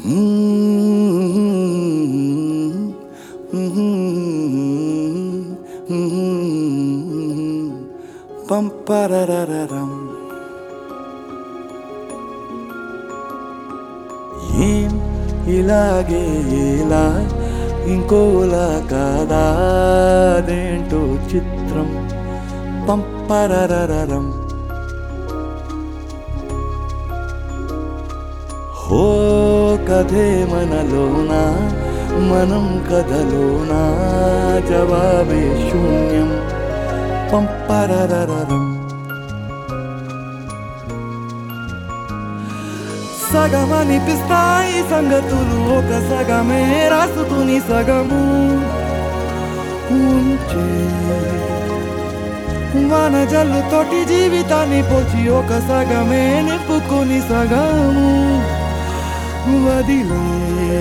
పంపరరరం ఏం ఇలాగే ఇలా ఇంకోలా కాదాదేంటో చిత్రం పంపరరరం హో కథే మనలోన మనం కథలోన జవాబే శూన్యం పంపరరరం సగమనిపిస్తాయి సంగతులు ఒక సగమే రాసుకుని సగము ఉంచే మన జల్లుతోటి జీవితాన్ని పోచి ఒక సగమే నింపుకుని సగము వదిలే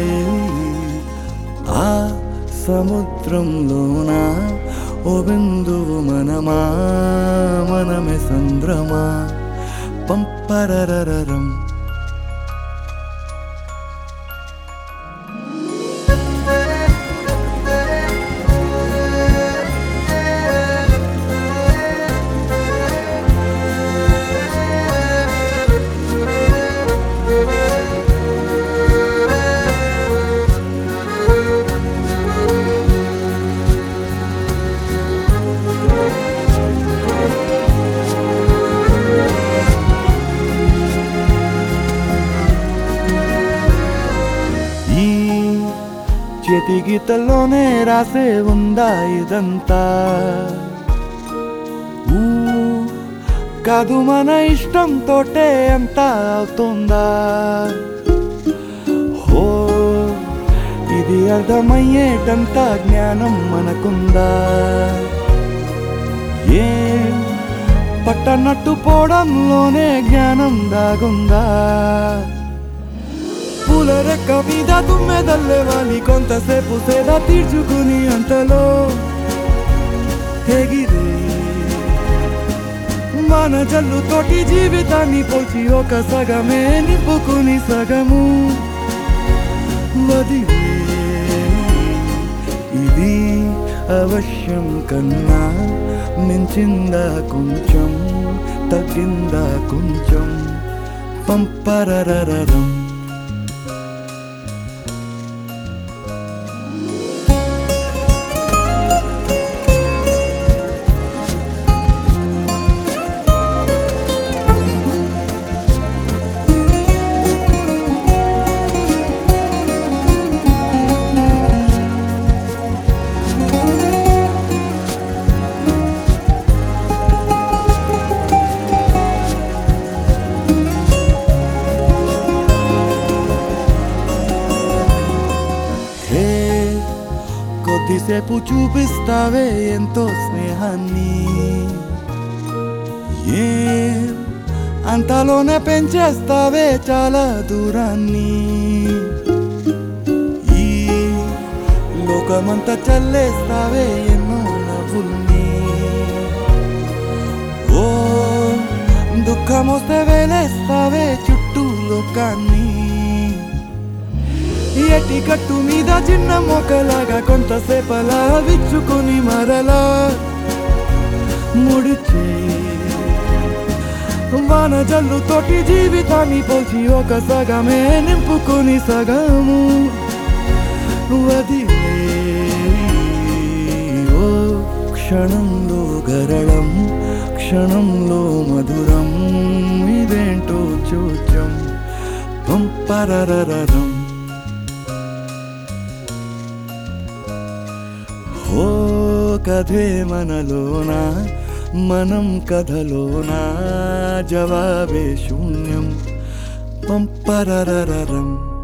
ఆ సముద్రంలోన ఓ బిందువు మనమా మనమే సంద్రమా పంపరరరం ఈ చేతి గీతల్లోనే రాసే ఉందా ఇదంతా ఊ కాదు మన ఇష్టంతోటే అంత అవుతుందా హో ఇది అర్థమయ్యేటంత జ్ఞానం మనకుందా ఏం పట్టనట్టు పోవడంలోనే జ్ఞానం దాగుందా పూల రెక్క మీద తుమ్మెదల్లే వాలి కొంతసేపు సేద తీర్చుకుని అంతలో ఎగిరే మన జల్లుతోటి జీవితాన్ని పోల్చి ఒక సగమే నింపుకుని సగము వదిలే ఇది అవశ్యం కన్నా మించిందా కొంచెం తగ్గిందా కొంచెం పంపరరరం హే కొద్దిసేపు చూపిస్తావే ఎంతో స్నేహాన్ని ఏ అంతలోనే పెంచేస్తావే చాలా దూరాన్ని ఈ లోకమంతా చల్లేస్తావే ఎన్నో నవ్వుల్ని ఓ దుఃఖం వస్తే వేలేస్తావే చుట్టూ లోకాన్ని ఎటి గట్టు మీద చిన్న మొక్కలాగా కొంతసేపలా విచ్చుకొని మరలా ముడిచే వాన జల్లుతోటి జీవితాన్ని పోల్చి ఒక సగమే నింపుకొని సగము వదిలే ఓ క్షణంలో గరళం క్షణంలో మధురం ఇదేంటో చూచం పంపరరరం ఓ కథే మనలోన మనం కథలోన జవాబే శూన్యం పంపరరరం